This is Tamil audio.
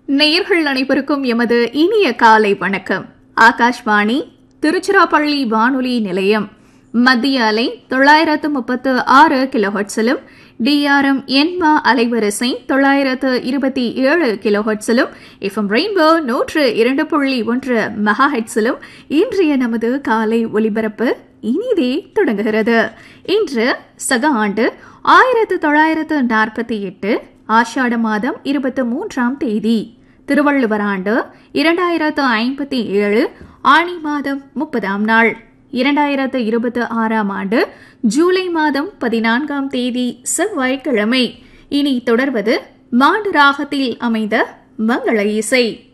நேயர்கள் அனைவருக்கும் எமது இனிய காலை வணக்கம் ஆகாஷ்வாணி திருச்சிராப்பள்ளி வானொலி நிலையம் மத்திய அலை தொள்ளாயிரத்து முப்பத்து ஆறு கிலோஹட்ஸிலும் டிஆர்எம் என்மா அலைவரிசை தொள்ளாயிரத்து இருபத்தி ஏழு கிலோஹட்ஸிலும் எஃப்எம் ரெயின்போ நூற்று இரண்டு புள்ளி ஒன்று மெகாஹெட்ஸிலும் இன்றைய நமது காலை ஒலிபரப்பு இனிதே தொடங்குகிறது இன்று சக ஆண்டு ஆயிரத்து தொள்ளாயிரத்து நாற்பத்தி எட்டு ஆஷாட மாதம் இருபத்தி மூன்றாம் தேதி திருவள்ளுவர் ஆண்டு இரண்டாயிரத்து ஐம்பத்தி ஏழு ஆணி மாதம் முப்பதாம் நாள் இரண்டாயிரத்து இருபத்தி ஆறாம் ஆண்டு ஜூலை மாதம் பதினான்காம் தேதி செவ்வாய்க்கிழமை இனி தொடர்வது மாண்டு ராகத்தில் அமைந்த மங்கள இசை